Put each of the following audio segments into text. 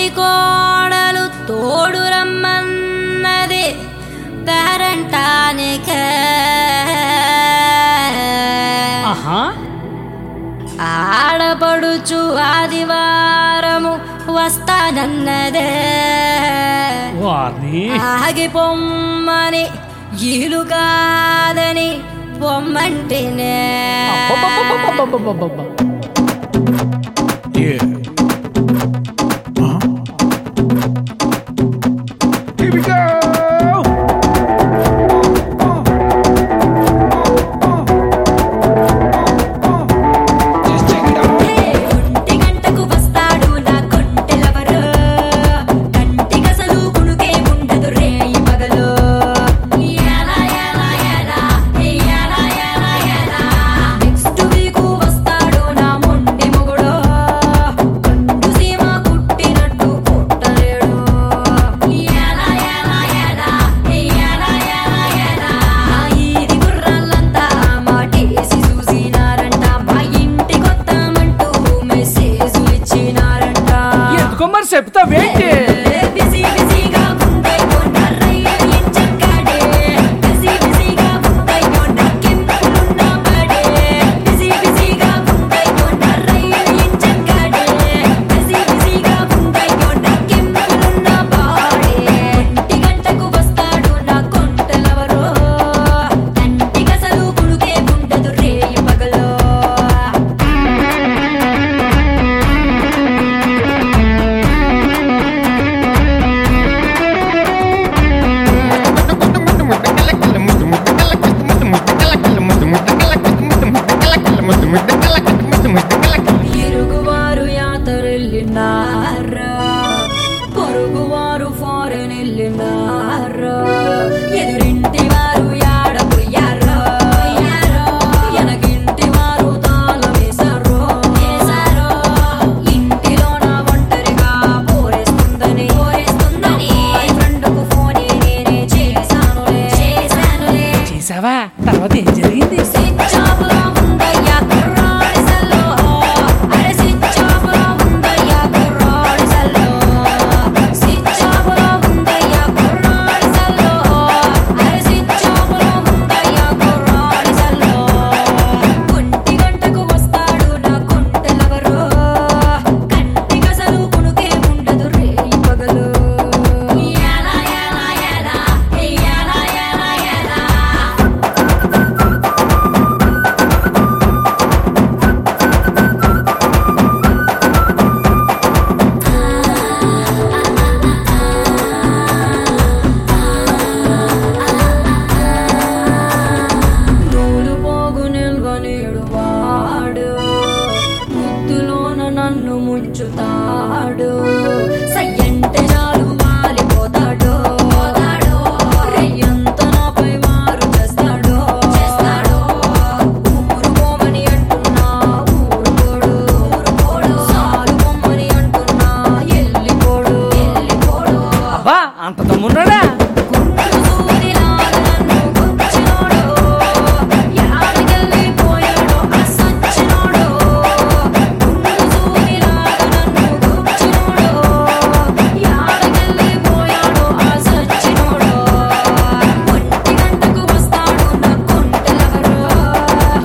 కోడలు తోడు రమ్మన్నది పేరంటానికే ఆహా ఆడపడుచు ఆదివారము వస్తానన్నదే వారిని ఆగి పొమ్మని ఇలు కాదని పొమ్మంటేనే అబ్బబ్బబ్బబ్బబ్బబ్బబ్బబ్బ. Yeah. Huh? Here we go. Just check it out. ఒంటి గంటకు వస్తాడు నా కొంటెలవరు కంటి గసలు కునుకే ఉండదు రేయి పగలు ఎలా ఎలా ఎలా ఎలా ఎలా ఎలా నెక్స్ట్ వీక్ వస్తాడు నా మొండి మొగుడు కండు సీమ కుట్టినట్టు కుట్టలేడు ఎలా ఎలా ఎలా ఎలా ఎలా ఎలా ఈది గుర్రాలంతా మాటేసి చూసినారంట మా ఇంటి కొత్తమంటూ మెసేజ్ ఇచ్చినారంట ఎందుకో మరి చెప్తావేంటి బిజీ బిజీగా ఉందయ్యో నర్రయ్య ఎంచక్కాడే బిజీ బిజీగా ఉందయ్యో నక్కింపులున్న పడే బిజీ బిజీగా ఉందయ్యో నర్రయ్య ఎంచక్కాడే బిజీ బిజీగా ఉందయ్యో నక్కింపులున్న పాడే ఒంటి గంటకు వస్తాడు నా కొంటలవరో కంటి గసలు కుడుకే ఉండదు రేయి పగలో ఇరుగువారు యాతరెళ్ళినారా పొరుగువారు ఫారెన్ వెళ్ళినారా ఎదురింటి వారు యాడపోయారో ఎనకింటి వారు తాళం వేశారో ఇంటిలోన ఒంటరిగా పోరేస్తుందని పోరేస్తుందని ఫ్రెండ్కు ఫోన్ నేనే చేశానులే చేశానులే చేసావా తర్వాత ఏం జరిగింది స్విచ్ ఆఫ్ లో ఉందయ్యా కుర్రాడి సెల్లో అరే స్విచ్ ఆఫ్ లో ఉందయ్యా కుర్రాడి సెల్లో స్విచ్ ఆఫ్ లో ఉందయ్యా కుర్రాడి సెల్లో అరే స్విచ్ ఆఫ్ లో ఉందయ్యా కుర్రాడి సెల్లో ఒంటి గంటకు వస్తాడు నా కొంటెలవరో కంటి గసలు కునుకే ఉండదు రేయి పగలు ఎలా ఎలా ఎలా ఎలా ఎలా ఎలా నూలు పోగు నిల్వనీడు వాడు ముద్దులోన నన్ను ముంచుతాడు సయ్యంటే చాలు వాలిపోతాడు రెయ్యంత నాపై మారు చేస్తాడు చేస్తాడు ఊరు పోమని అంటున్నా ఊరుకోడు ఊరుకోడు సాలు పొమ్మని అంటున్నా ఎల్లిపోడు ఎల్లిపోడు అబ్బా అంత తమ్మున్నాడా గుండు సూదిలాగా నన్ను గుచ్చినోడు యాడికెళ్ళిపోయాడో ఆ సచ్చినోడు గుండు సూదిలాగా నన్ను గుచ్చినోడు యాడికెళ్ళిపోయాడో ఆ సచ్చినోడు ఒంటి గంటకు వస్తాడు నా కొంటెలవరో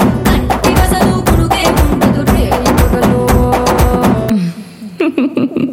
కంటి గసలు కునుకే ఉండదు రేయి పగలు